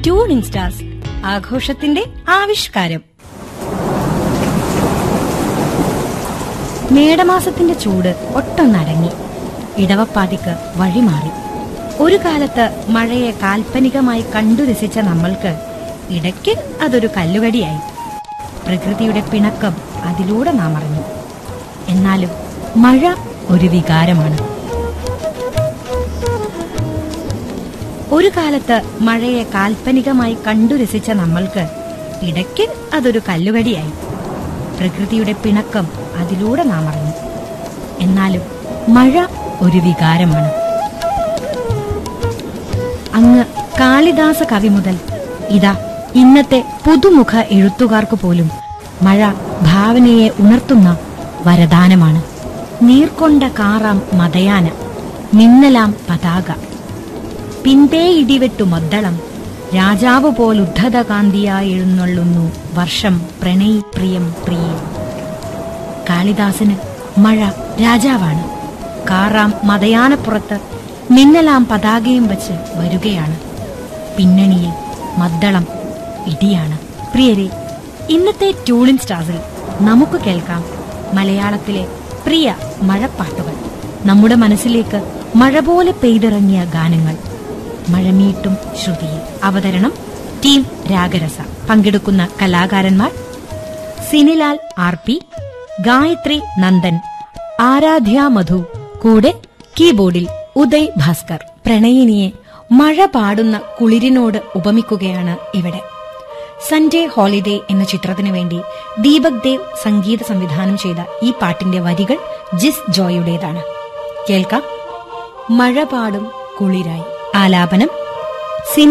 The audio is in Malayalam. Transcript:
ട്യൂണിംഗ് സ്റ്റാർസ് ആഘോഷത്തിന്റെ ആവിഷ്കാരം മേടമാസത്തിന്റെ ചൂട് ഒട്ടൊന്നടങ്ങി ഇടവപ്പാതിക്ക് വഴിമാറി ഒരു കാലത്ത് മഴയെ കാൽപ്പനികമായി കണ്ടു രസിച്ച നമ്മൾക്ക് ഇടയ്ക്ക് അതൊരു കല്ലുകടിയായി പ്രകൃതിയുടെ പിണക്കം അതിലൂടെ നാം അറിഞ്ഞു എന്നാലും മഴ ഒരു വികാരമാണ് ഒരു കാലത്ത് മഴയെ കാൽപ്പനികമായി കണ്ടു രസിച്ച നമ്മൾക്ക് ഇടയ്ക്ക് അതൊരു കല്ലുകടിയായി പ്രകൃതിയുടെ പിണക്കം അതിലൂടെ നാം അറിഞ്ഞു എന്നാലും മഴ ഒരു വികാരമാണ് അങ്ങ് കാളിദാസ കവി മുതൽ ഇതാ ഇന്നത്തെ പുതുമുഖ എഴുത്തുകാർക്ക് പോലും മഴ ഭാവനയെ ഉണർത്തുന്ന വരദാനമാണ് നീർക്കൊണ്ട കാറാം മതയാന മിന്നലാം പതാക പിൻപേ ഇടിവെട്ടു മദ്ദളം രാജാവ് പോലുദ്ധത കാന്തിയായി എഴുന്നള്ളുന്നു വർഷം പ്രണയി പ്രിയം പ്രിയേ കാളിദാസന് മഴ രാജാവാണ് കാറാം മതയാനപ്പുറത്ത് മിന്നലാം പതാകയും വച്ച് വരികയാണ് പിന്നണിയിൽ മദ്ദളം ഇടിയാണ് പ്രിയരെ ഇന്നത്തെ ട്യൂണിൻ സ്റ്റാർസിൽ നമുക്ക് കേൾക്കാം മലയാളത്തിലെ പ്രിയ മഴപ്പാട്ടുകൾ നമ്മുടെ മനസ്സിലേക്ക് മഴ പോലെ പെയ്തിറങ്ങിയ ഗാനങ്ങൾ മഴമീട്ടും ശ്രുതിയിൽ അവതരണം ടീം രാഗരസ പങ്കെടുക്കുന്ന കലാകാരന്മാർ സിനിലാൽ ആർ പി ഗായത്രി നന്ദൻ ആരാധ്യ മധു കൂടെ കീബോർഡിൽ ഉദയ് ഭാസ്കർ പ്രണയിനിയെ മഴ പാടുന്ന കുളിരിനോട് ഉപമിക്കുകയാണ് ഇവിടെ സൺഡേ ഹോളിഡേ എന്ന ചിത്രത്തിനു വേണ്ടി ദീപക് ദേവ് സംഗീത സംവിധാനം ചെയ്ത ഈ പാട്ടിന്റെ വരികൾ ജിസ് ജോയുടേതാണ് കേൾക്കാം മഴ പാടും കുളിരായി ആലാപനം